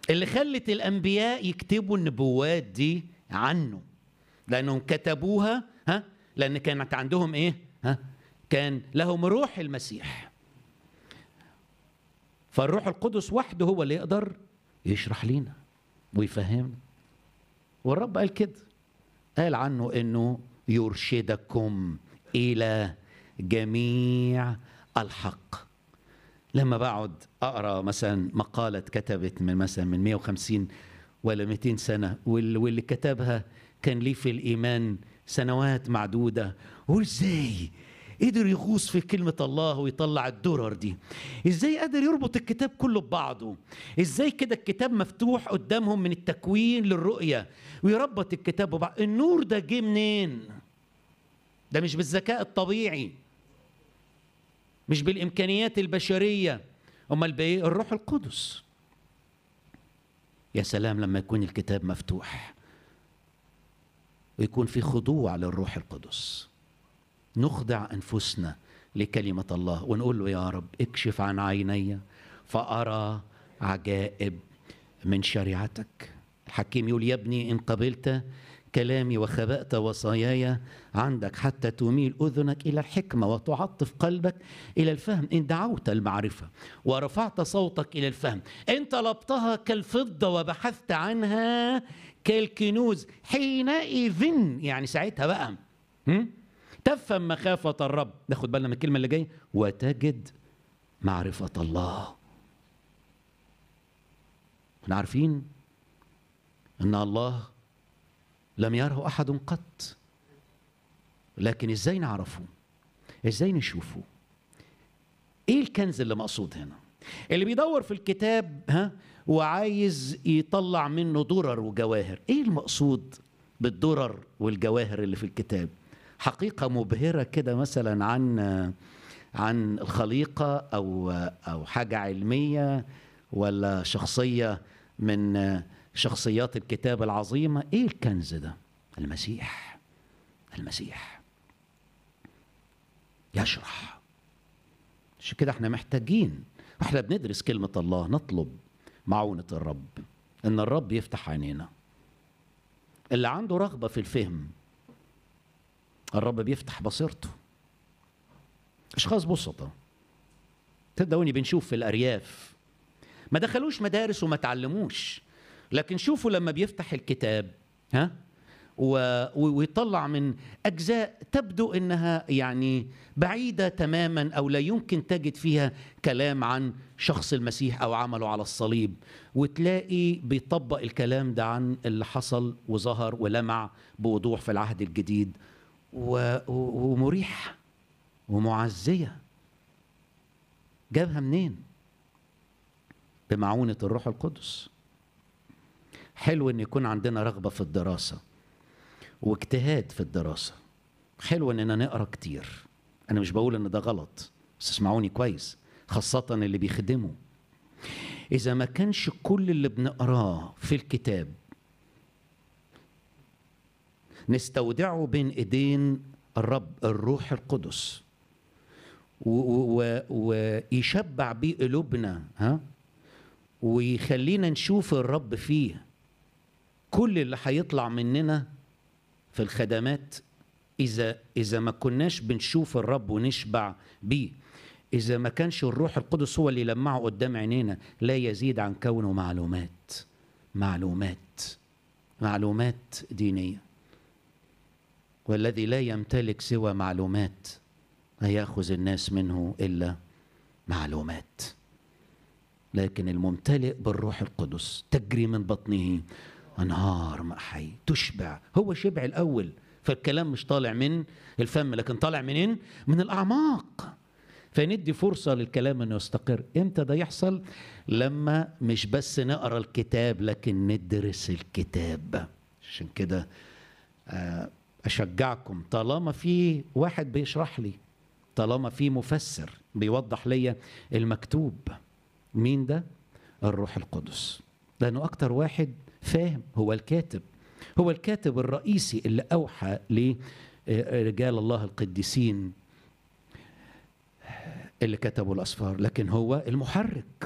اللي خلت الانبياء يكتبوا النبوات دي عنه لانهم كتبوها ها لان كانت عندهم ايه ها كان لهم روح المسيح فالروح القدس وحده هو اللي يقدر يشرح لينا ويفهمنا والرب قال كده قال عنه انه يرشدكم الى جميع الحق لما بقعد اقرا مثلا مقاله اتكتبت من مثلا من 150 ولا 200 سنه واللي كتبها كان ليه في الايمان سنوات معدوده وازاي قدر يغوص في كلمة الله ويطلع الدرر دي ازاي قدر يربط الكتاب كله ببعضه ازاي كده الكتاب مفتوح قدامهم من التكوين للرؤية ويربط الكتاب ببعض النور ده جه منين ده مش بالذكاء الطبيعي مش بالامكانيات البشريه امال بايه الروح القدس يا سلام لما يكون الكتاب مفتوح ويكون في خضوع للروح القدس نخضع انفسنا لكلمه الله ونقول له يا رب اكشف عن عيني فارى عجائب من شريعتك الحكيم يقول يا ابني ان قبلت كلامي وخبأت وصاياي عندك حتى تميل أذنك إلى الحكمة وتعطف قلبك إلى الفهم إن دعوت المعرفة ورفعت صوتك إلى الفهم إن طلبتها كالفضة وبحثت عنها كالكنوز حينئذ يعني ساعتها بقى تفهم مخافة الرب ناخد بالنا من الكلمة اللي جاية وتجد معرفة الله احنا عارفين ان الله لم يره احد قط لكن ازاي نعرفه ازاي نشوفه ايه الكنز اللي مقصود هنا اللي بيدور في الكتاب ها وعايز يطلع منه درر وجواهر ايه المقصود بالدرر والجواهر اللي في الكتاب حقيقه مبهره كده مثلا عن عن الخليقه او او حاجه علميه ولا شخصيه من شخصيات الكتاب العظيمة إيه الكنز ده؟ المسيح المسيح يشرح عشان كده احنا محتاجين واحنا بندرس كلمة الله نطلب معونة الرب إن الرب يفتح عينينا اللي عنده رغبة في الفهم الرب بيفتح بصيرته أشخاص بسطة تصدقوني بنشوف في الأرياف ما دخلوش مدارس وما تعلموش لكن شوفوا لما بيفتح الكتاب ها ويطلع من اجزاء تبدو انها يعني بعيده تماما او لا يمكن تجد فيها كلام عن شخص المسيح او عمله على الصليب وتلاقي بيطبق الكلام ده عن اللي حصل وظهر ولمع بوضوح في العهد الجديد ومريحه ومعزيه جابها منين بمعونه الروح القدس حلو ان يكون عندنا رغبه في الدراسه واجتهاد في الدراسه حلو اننا نقرا كتير انا مش بقول ان ده غلط بس اسمعوني كويس خاصه اللي بيخدموا اذا ما كانش كل اللي بنقراه في الكتاب نستودعه بين ايدين الرب الروح القدس ويشبع بيه قلوبنا ها ويخلينا نشوف الرب فيه كل اللي هيطلع مننا في الخدمات اذا اذا ما كناش بنشوف الرب ونشبع بيه اذا ما كانش الروح القدس هو اللي يلمعه قدام عينينا لا يزيد عن كونه معلومات معلومات معلومات دينيه والذي لا يمتلك سوى معلومات لا ياخذ الناس منه الا معلومات لكن الممتلئ بالروح القدس تجري من بطنه انهار ماء حي تشبع هو شبع الاول فالكلام مش طالع من الفم لكن طالع منين من الاعماق فندي فرصة للكلام انه يستقر امتى ده يحصل لما مش بس نقرا الكتاب لكن ندرس الكتاب عشان كده اشجعكم طالما في واحد بيشرح لي طالما في مفسر بيوضح لي المكتوب مين ده الروح القدس لانه اكتر واحد فاهم هو الكاتب هو الكاتب الرئيسي اللي اوحى لرجال الله القديسين اللي كتبوا الاسفار لكن هو المحرك